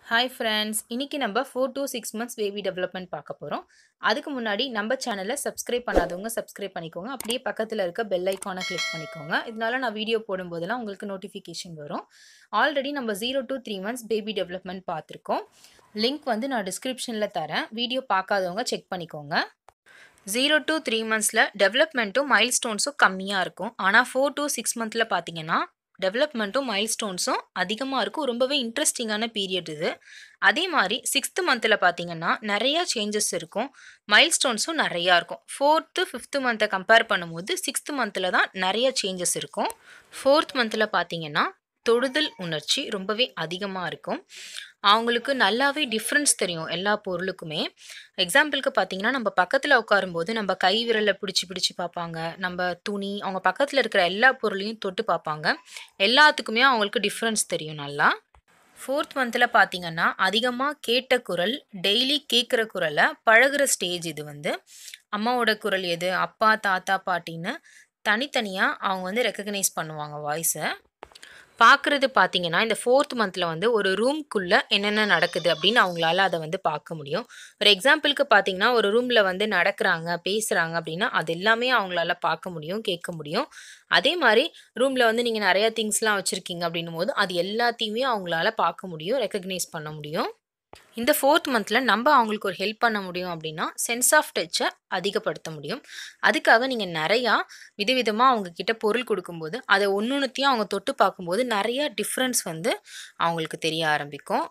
hi friends இன்னைக்கு நம்ம four to six months baby development பார்க்க போகிறோம் அதுக்கு முன்னாடி நம்ம சேனலை சப்ஸ்கிரைப் பண்ணாதவங்க சப்ஸ்கிரைப் பண்ணிக்கோங்க அப்படியே பக்கத்தில் இருக்க பெல் ஐக்கானை கிளிக் பண்ணிக்கோங்க இதனால நான் வீடியோ போடும்போதெல்லாம் உங்களுக்கு நோட்டிஃபிகேஷன் வரும் ஆல்ரெடி நம்ம zero to three months baby development பார்த்துருக்கோம் லிங்க் வந்து நான் டிஸ்கிரிப்ஷனில் தரேன் வீடியோ பார்க்காதவங்க செக் பண்ணிக்கோங்க ஜீரோ to த்ரீ மந்த்ஸில் டெவலப்மெண்ட்டும் மைல் ஸ்டோன்ஸும் கம்மியாக இருக்கும் ஆனால் ஃபோர் to சிக்ஸ் மந்த்தில் பார்த்தீங்கன்னா டெவலப்மெண்ட்டும் மைல் ஸ்டோன்ஸும் அதிகமாக இருக்கும் ரொம்பவே இன்ட்ரெஸ்டிங்கான பீரியட் இது அதே மாதிரி சிக்ஸ்த்து மந்தில் பார்த்தீங்கன்னா நிறையா சேஞ்சஸ் இருக்கும் மைல் ஸ்டோன்ஸும் நிறையா இருக்கும் ஃபோர்த்து ஃபிஃப்த்து மந்த்தை கம்பேர் பண்ணும்போது சிக்ஸ்த்து மந்தில் தான் நிறைய சேஞ்சஸ் இருக்கும் ஃபோர்த் மந்தில் பார்த்தீங்கன்னா தொடுதல் உணர்ச்சி ரொம்பவே அதிகமாக இருக்கும் அவங்களுக்கு நல்லாவே டிஃப்ரென்ஸ் தெரியும் எல்லா பொருளுக்குமே எக்ஸாம்பிளுக்கு பார்த்தீங்கன்னா நம்ம பக்கத்தில் உட்காரும்போது நம்ம கை விரலை பிடிச்சி பிடிச்சி பார்ப்பாங்க நம்ம துணி அவங்க பக்கத்தில் இருக்கிற எல்லா பொருளையும் தொட்டு பார்ப்பாங்க எல்லாத்துக்குமே அவங்களுக்கு டிஃப்ரென்ஸ் தெரியும் நல்லா ஃபோர்த் மந்தில் பார்த்தீங்கன்னா அதிகமாக கேட்ட குரல் டெய்லி கேட்குற குரலை பழகுற ஸ்டேஜ் இது வந்து அம்மாவோட குரல் எது அப்பா தாத்தா பாட்டின்னு தனித்தனியாக அவங்க வந்து ரெக்கக்னைஸ் பண்ணுவாங்க வாய்ஸை பார்க்குறது பார்த்தீங்கன்னா இந்த ஃபோர்த் மந்தில் வந்து ஒரு ரூம்குள்ளே என்னென்ன நடக்குது அப்படின்னு அவங்களால அதை வந்து பார்க்க முடியும் ஒரு எக்ஸாம்பிளுக்கு பார்த்தீங்கன்னா ஒரு ரூமில் வந்து நடக்கிறாங்க பேசுகிறாங்க அப்படின்னா அது எல்லாமே அவங்களால பார்க்க முடியும் கேட்க முடியும் அதே மாதிரி ரூமில் வந்து நீங்கள் நிறையா திங்ஸ்லாம் வச்சுருக்கீங்க அப்படின்னும் போது அது எல்லாத்தையுமே அவங்களால பார்க்க முடியும் ரெக்கக்னைஸ் பண்ண முடியும் இந்த ஃபோர்த் மந்தில் நம்ம அவங்களுக்கு ஒரு ஹெல்ப் பண்ண முடியும் அப்படின்னா சென்ஸ் ஆஃப் டச்சை அதிகப்படுத்த முடியும் அதுக்காக நீங்கள் நிறையா விதவிதமாக அவங்க கிட்ட பொருள் கொடுக்கும்போது அதை ஒன்று ஒன்றுத்தையும் அவங்க தொட்டு பார்க்கும்போது நிறையா டிஃப்ரென்ஸ் வந்து அவங்களுக்கு தெரிய ஆரம்பிக்கும்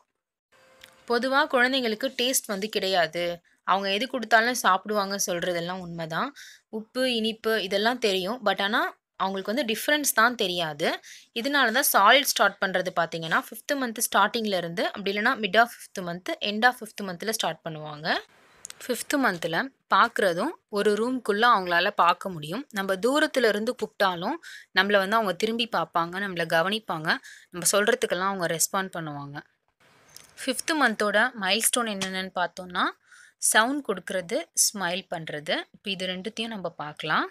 பொதுவாக குழந்தைங்களுக்கு டேஸ்ட் வந்து கிடையாது அவங்க எது கொடுத்தாலும் சாப்பிடுவாங்க சொல்கிறதெல்லாம் உண்மைதான் உப்பு இனிப்பு இதெல்லாம் தெரியும் பட் ஆனால் அவங்களுக்கு வந்து டிஃப்ரென்ஸ் தான் தெரியாது இதனால தான் சாலிட் ஸ்டார்ட் பண்ணுறது பார்த்தீங்கன்னா ஃபிஃப்த்து மந்த்து ஸ்டார்டிங்லேருந்து அப்படி இல்லைனா mid of fifth month end of fifth மந்தில் ஸ்டார்ட் பண்ணுவாங்க ஃபிஃப்த்து மந்தில் பார்க்குறதும் ஒரு ரூம்குள்ளே அவங்களால பார்க்க முடியும் நம்ம தூரத்தில் இருந்து கூப்பிட்டாலும் நம்மளை வந்து அவங்க திரும்பி பார்ப்பாங்க நம்மளை கவனிப்பாங்க நம்ம சொல்கிறதுக்கெல்லாம் அவங்க ரெஸ்பாண்ட் பண்ணுவாங்க ஃபிஃப்த்து மந்தோட மைல்ஸ்டோன் என்னென்னு பார்த்தோன்னா சவுண்ட் கொடுக்கறது ஸ்மைல் பண்ணுறது இப்போ இது ரெண்டுத்தையும் நம்ம பார்க்கலாம்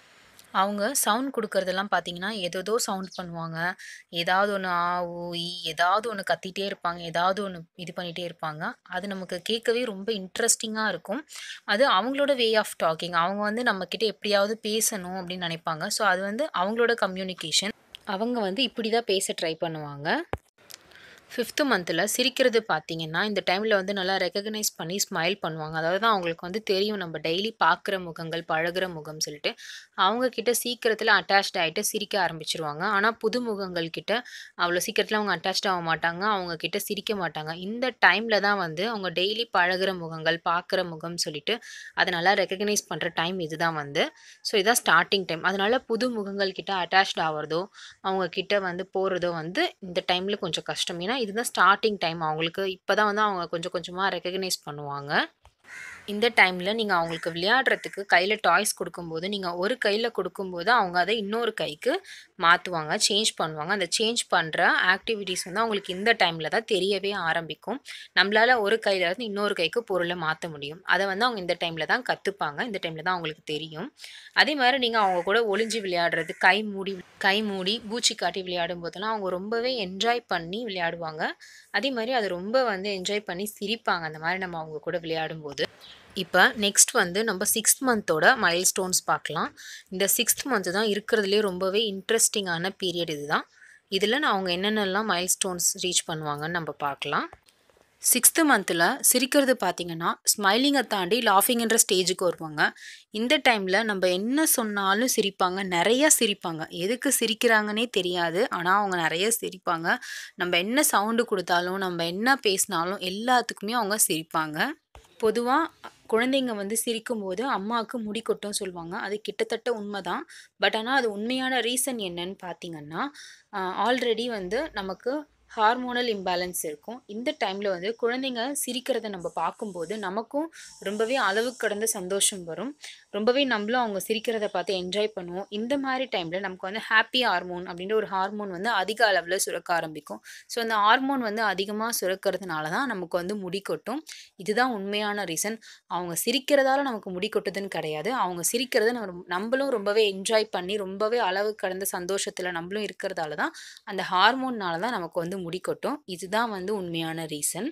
அவங்க சவுண்ட் கொடுக்கறதெல்லாம் பார்த்தீங்கன்னா ஏதோதோ சவுண்ட் பண்ணுவாங்க ஏதாவது ஒன்று ஆ ஊ ஈ ஏதாவது ஒன்று கத்திட்டே இருப்பாங்க ஏதாவது ஒன்று இது பண்ணிகிட்டே இருப்பாங்க அது நமக்கு கேட்கவே ரொம்ப இன்ட்ரெஸ்டிங்காக இருக்கும் அது அவங்களோட வே ஆஃப் டாக்கிங் அவங்க வந்து நம்மக்கிட்ட எப்படியாவது பேசணும் அப்படின்னு நினைப்பாங்க ஸோ அது வந்து அவங்களோட கம்யூனிகேஷன் அவங்க வந்து இப்படி தான் பேச ட்ரை பண்ணுவாங்க ஃபிஃப்த்து மந்தில் சிரிக்கிறது பார்த்தீங்கன்னா இந்த டைமில் வந்து நல்லா ரெக்கக்னைஸ் பண்ணி ஸ்மைல் பண்ணுவாங்க அதாவது அவங்களுக்கு வந்து தெரியும் நம்ம டெய்லி பார்க்குற முகங்கள் பழகுற முகம் சொல்லிட்டு அவங்கக்கிட்ட சீக்கிரத்தில் அட்டாச்ட் ஆகிட்டு சிரிக்க ஆரம்பிச்சிருவாங்க ஆனால் புது முகங்கள் கிட்ட அவ்வளோ சீக்கிரத்தில் அவங்க அட்டாச்ட் ஆக மாட்டாங்க அவங்க கிட்ட சிரிக்க மாட்டாங்க இந்த டைமில் தான் வந்து அவங்க டெய்லி பழகுற முகங்கள் பார்க்குற முகம் சொல்லிட்டு அதை நல்லா ரெக்கக்னைஸ் பண்ணுற டைம் இதுதான் வந்து ஸோ இதுதான் ஸ்டார்டிங் டைம் அதனால் புது முகங்கள் கிட்ட அட்டாச்ட் ஆகிறதோ அவங்க கிட்ட வந்து போகிறதோ வந்து இந்த டைமில் கொஞ்சம் கஷ்டம் ஏன்னா இதுதான் ஸ்டார்டிங் டைம் அவங்களுக்கு இப்போ தான் வந்து அவங்க கொஞ்சம் கொஞ்சமாக ரெக்கக்னைஸ் பண்ணுவாங்க இந்த டைமில் நீங்கள் அவங்களுக்கு விளையாடுறதுக்கு கையில் டாய்ஸ் கொடுக்கும்போது நீங்கள் ஒரு கையில் கொடுக்கும்போது அவங்க அதை இன்னொரு கைக்கு மாற்றுவாங்க சேஞ்ச் பண்ணுவாங்க அந்த சேஞ்ச் பண்ணுற ஆக்டிவிட்டீஸ் வந்து அவங்களுக்கு இந்த டைமில் தான் தெரியவே ஆரம்பிக்கும் நம்மளால் ஒரு கையில் இருந்து இன்னொரு கைக்கு பொருளை மாற்ற முடியும் அதை வந்து அவங்க இந்த டைமில் தான் கற்றுப்பாங்க இந்த டைமில் தான் அவங்களுக்கு தெரியும் அதே மாதிரி நீங்கள் அவங்க கூட ஒளிஞ்சு விளையாடுறது கை மூடி கை மூடி பூச்சி காட்டி விளையாடும் போதெல்லாம் அவங்க ரொம்பவே என்ஜாய் பண்ணி விளையாடுவாங்க அதே மாதிரி அது ரொம்ப வந்து என்ஜாய் பண்ணி சிரிப்பாங்க அந்த மாதிரி நம்ம அவங்க கூட விளையாடும்போது இப்போ நெக்ஸ்ட் வந்து நம்ம சிக்ஸ்த் மந்தோட மைல் ஸ்டோன்ஸ் பார்க்கலாம் இந்த சிக்ஸ்த் மந்த் தான் இருக்கிறதுலே ரொம்பவே இன்ட்ரெஸ்டிங்கான பீரியட் இதுதான் இதில் நான் அவங்க என்னென்னலாம் மைல் ஸ்டோன்ஸ் ரீச் பண்ணுவாங்கன்னு நம்ம பார்க்கலாம் சிக்ஸ்த்து மந்தில் சிரிக்கிறது பார்த்தீங்கன்னா ஸ்மைலிங்கை தாண்டி லாஃபிங்ன்ற ஸ்டேஜுக்கு வருவாங்க இந்த டைமில் நம்ம என்ன சொன்னாலும் சிரிப்பாங்க நிறையா சிரிப்பாங்க எதுக்கு சிரிக்கிறாங்கன்னே தெரியாது ஆனால் அவங்க நிறைய சிரிப்பாங்க நம்ம என்ன சவுண்டு கொடுத்தாலும் நம்ம என்ன பேசினாலும் எல்லாத்துக்குமே அவங்க சிரிப்பாங்க பொதுவாக குழந்தைங்க வந்து சிரிக்கும்போது அம்மாவுக்கு முடி கொட்டும் சொல்லுவாங்க அது கிட்டத்தட்ட உண்மை தான் பட் ஆனால் அது உண்மையான ரீசன் என்னன்னு பார்த்தீங்கன்னா ஆல்ரெடி வந்து நமக்கு ஹார்மோனல் இம்பேலன்ஸ் இருக்கும் இந்த டைமில் வந்து குழந்தைங்க சிரிக்கிறத நம்ம பார்க்கும்போது நமக்கும் ரொம்பவே அளவு கடந்த சந்தோஷம் வரும் ரொம்பவே நம்மளும் அவங்க சிரிக்கிறத பார்த்து என்ஜாய் பண்ணுவோம் இந்த மாதிரி டைமில் நமக்கு வந்து ஹாப்பி ஹார்மோன் அப்படின்ற ஒரு ஹார்மோன் வந்து அதிக அளவில் சுரக்க ஆரம்பிக்கும் ஸோ அந்த ஹார்மோன் வந்து அதிகமாக சுரக்கிறதுனால தான் நமக்கு வந்து முடி கொட்டும் இதுதான் உண்மையான ரீசன் அவங்க சிரிக்கிறதால நமக்கு முடி கொட்டுதுன்னு கிடையாது அவங்க சிரிக்கிறத நம்ம நம்மளும் ரொம்பவே என்ஜாய் பண்ணி ரொம்பவே அளவு கடந்த சந்தோஷத்தில் நம்மளும் இருக்கிறதால தான் அந்த ஹார்மோன்னால தான் நமக்கு வந்து முடி கொட்டும் இதுதான் வந்து உண்மையான ரீசன்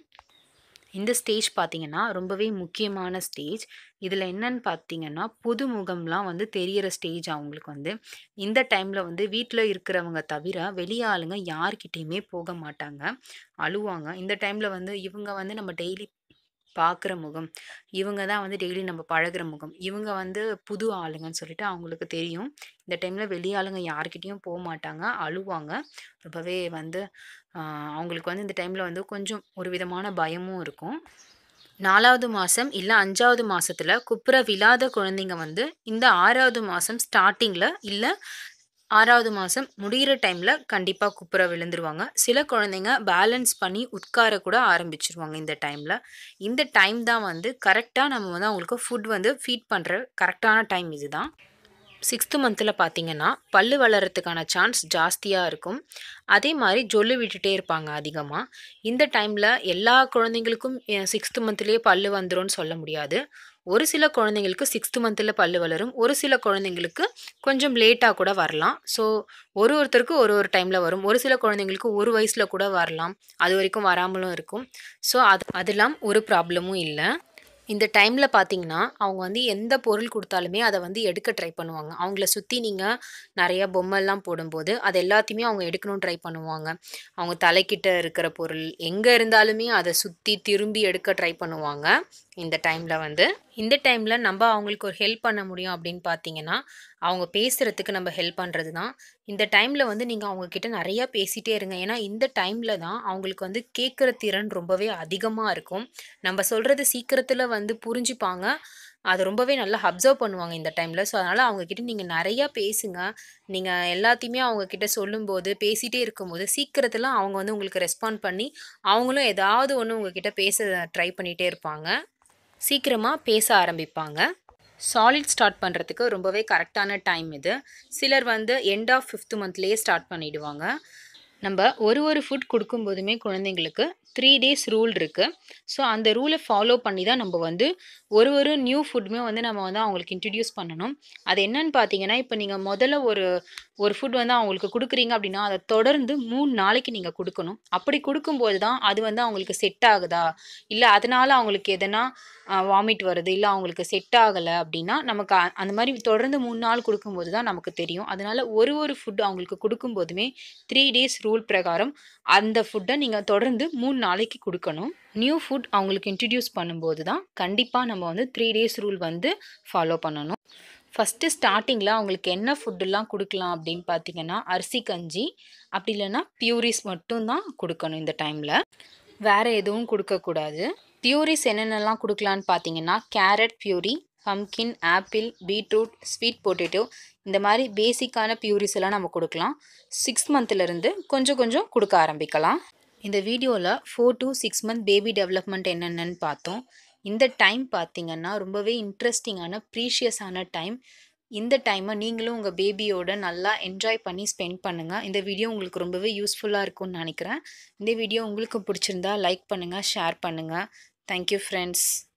இந்த ஸ்டேஜ் பார்த்தீங்கன்னா ரொம்பவே முக்கியமான ஸ்டேஜ் இதில் என்னன்னு பார்த்தீங்கன்னா புது முகம்லாம் வந்து தெரியிற ஸ்டேஜ் அவங்களுக்கு வந்து இந்த டைமில் வந்து வீட்டில் இருக்கிறவங்க தவிர வெளிய ஆளுங்க யார்கிட்டேயுமே போக மாட்டாங்க அழுவாங்க இந்த டைமில் வந்து இவங்க வந்து நம்ம டெய்லி பார்க்குற முகம் இவங்க தான் வந்து டெய்லி நம்ம பழகுற முகம் இவங்க வந்து புது ஆளுங்கன்னு சொல்லிட்டு அவங்களுக்கு தெரியும் இந்த டைமில் வெளி ஆளுங்க யார்கிட்டேயும் போக மாட்டாங்க அழுவாங்க ரொம்பவே வந்து ஆஹ், அவங்களுக்கு வந்து இந்த டைமில் வந்து கொஞ்சம் ஒரு விதமான பயமும் இருக்கும் நாலாவது மாதம் இல்லை அஞ்சாவது மாசத்துல குப்புற விழாத குழந்தைங்க வந்து இந்த ஆறாவது மாதம் ஸ்டார்டிங்கில் இல்லை ஆறாவது மாதம் முடிகிற டைமில் கண்டிப்பாக குப்புற விழுந்துருவாங்க சில குழந்தைங்க பேலன்ஸ் பண்ணி உட்கார கூட ஆரம்பிச்சிருவாங்க இந்த டைமில் இந்த டைம் தான் வந்து கரெக்டாக நம்ம வந்து அவங்களுக்கு ஃபுட் வந்து ஃபீட் பண்ணுற கரெக்டான டைம் இதுதான் சிக்ஸ்த்து மந்தில் பார்த்தீங்கன்னா பல்லு வளர்கிறதுக்கான சான்ஸ் ஜாஸ்தியாக இருக்கும் அதே மாதிரி ஜொல்லு விட்டுட்டே இருப்பாங்க அதிகமாக இந்த டைமில் எல்லா குழந்தைங்களுக்கும் சிக்ஸ்த்து மந்த்லேயே பல்லு வந்துரும்னு சொல்ல முடியாது ஒரு சில குழந்தைங்களுக்கு சிக்ஸ்த்து மந்தில் பல்லு வளரும் ஒரு சில குழந்தைங்களுக்கு கொஞ்சம் லேட்டாக கூட வரலாம் ஸோ ஒரு ஒருத்தருக்கு ஒரு ஒரு டைமில் வரும் ஒரு சில குழந்தைங்களுக்கு ஒரு வயசில் கூட வரலாம் அது வரைக்கும் வராமலும் இருக்கும் ஸோ அது அதெல்லாம் ஒரு ப்ராப்ளமும் இல்லை இந்த டைமில் பார்த்தீங்கன்னா அவங்க வந்து எந்த பொருள் கொடுத்தாலுமே அதை வந்து எடுக்க ட்ரை பண்ணுவாங்க அவங்கள சுற்றி நீங்கள் நிறைய பொம்மைலாம் போடும்போது அது எல்லாத்தையுமே அவங்க எடுக்கணும்னு ட்ரை பண்ணுவாங்க அவங்க தலைக்கிட்ட இருக்கிற பொருள் எங்கே இருந்தாலுமே அதை சுற்றி திரும்பி எடுக்க ட்ரை பண்ணுவாங்க இந்த டைமில் வந்து இந்த டைமில் நம்ம அவங்களுக்கு ஒரு ஹெல்ப் பண்ண முடியும் அப்படின்னு பார்த்தீங்கன்னா அவங்க பேசுகிறதுக்கு நம்ம ஹெல்ப் பண்ணுறது தான் இந்த டைமில் வந்து நீங்கள் அவங்கக்கிட்ட நிறையா பேசிகிட்டே இருங்க ஏன்னா இந்த டைமில் தான் அவங்களுக்கு வந்து கேட்குற திறன் ரொம்பவே அதிகமாக இருக்கும் நம்ம சொல்கிறது சீக்கிரத்தில் வந்து புரிஞ்சுப்பாங்க அதை ரொம்பவே நல்லா அப்சர்வ் பண்ணுவாங்க இந்த டைமில் ஸோ அதனால் அவங்கக்கிட்ட நீங்கள் நிறையா பேசுங்க நீங்கள் எல்லாத்தையுமே அவங்கக்கிட்ட சொல்லும்போது பேசிகிட்டே இருக்கும்போது சீக்கிரத்தில் அவங்க வந்து உங்களுக்கு ரெஸ்பாண்ட் பண்ணி அவங்களும் ஏதாவது ஒன்று உங்ககிட்ட பேச ட்ரை பண்ணிகிட்டே இருப்பாங்க சீக்கிரமாக பேச ஆரம்பிப்பாங்க சாலிட் ஸ்டார்ட் பண்ணுறதுக்கு ரொம்பவே கரெக்டான டைம் இது சிலர் வந்து எண்ட் ஆஃப் ஃபிஃப்த் மந்த்லேயே ஸ்டார்ட் பண்ணிடுவாங்க நம்ம ஒரு ஒரு ஃபுட் கொடுக்கும்போதுமே குழந்தைங்களுக்கு த்ரீ டேஸ் ரூல் இருக்குது ஸோ அந்த ரூலை ஃபாலோ பண்ணி தான் நம்ம வந்து ஒரு ஒரு நியூ ஃபுட்டுமே வந்து நம்ம வந்து அவங்களுக்கு இன்ட்ரடியூஸ் பண்ணணும் அது என்னன்னு பார்த்தீங்கன்னா இப்போ நீங்கள் முதல்ல ஒரு ஒரு ஃபுட் வந்து அவங்களுக்கு கொடுக்குறீங்க அப்படின்னா அதை தொடர்ந்து மூணு நாளைக்கு நீங்கள் கொடுக்கணும் அப்படி கொடுக்கும்போது தான் அது வந்து அவங்களுக்கு செட் ஆகுதா இல்லை அதனால அவங்களுக்கு எதனா வாமிட் வருது இல்லை அவங்களுக்கு செட் ஆகலை அப்படின்னா நமக்கு அ- அந்த மாதிரி தொடர்ந்து மூணு நாள் கொடுக்கும்போது தான் நமக்கு தெரியும் அதனால ஒரு ஒரு ஃபுட் அவங்களுக்கு கொடுக்கும்போதுமே த்ரீ டேஸ் ரூல் பிரகாரம் அந்த ஃபுட்டை நீங்கள் தொடர்ந்து மூணு நாளைக்கு கொடுக்கணும் நியூ ஃபுட் அவங்களுக்கு இன்ட்ரடியூஸ் பண்ணும்போது தான் கண்டிப்பாக நம்ம வந்து த்ரீ டேஸ் ரூல் வந்து ஃபாலோ பண்ணணும் ஃபஸ்ட்டு ஸ்டார்டிங்கில் அவங்களுக்கு என்ன ஃபுட்டுலாம் கொடுக்கலாம் அப்படின்னு பார்த்தீங்கன்னா அரிசி கஞ்சி அப்படி இல்லைன்னா பியூரிஸ் மட்டும்தான் கொடுக்கணும் இந்த டைமில் வேறு எதுவும் கொடுக்கக்கூடாது பியூரிஸ் என்னென்னலாம் கொடுக்கலான்னு பார்த்தீங்கன்னா carrot puree pumpkin apple beetroot sweet potato இந்த மாதிரி பேசிக்கான பியூரிஸ் எல்லாம் நம்ம கொடுக்கலாம் சிக்ஸ் மந்த்லேருந்து கொஞ்சம் கொஞ்சம் கொடுக்க ஆரம்பிக்கலாம் இந்த வீடியோவில் four to six month baby development என்னென்னு பார்த்தோம் இந்த டைம் பார்த்தீங்கன்னா ரொம்பவே இன்ட்ரெஸ்டிங்கான ப்ரீஷியஸான டைம் இந்த டைமை நீங்களும் உங்கள் பேபியோட நல்லா என்ஜாய் பண்ணி ஸ்பெண்ட் பண்ணுங்கள் இந்த வீடியோ உங்களுக்கு ரொம்பவே யூஸ்ஃபுல்லாக இருக்கும்னு நினைக்கிறேன் இந்த வீடியோ உங்களுக்கு பிடிச்சிருந்தா லைக் பண்ணுங்கள் ஷேர் பண்ணுங்கள் தேங்க்யூ ஃப்ரெண்ட்ஸ்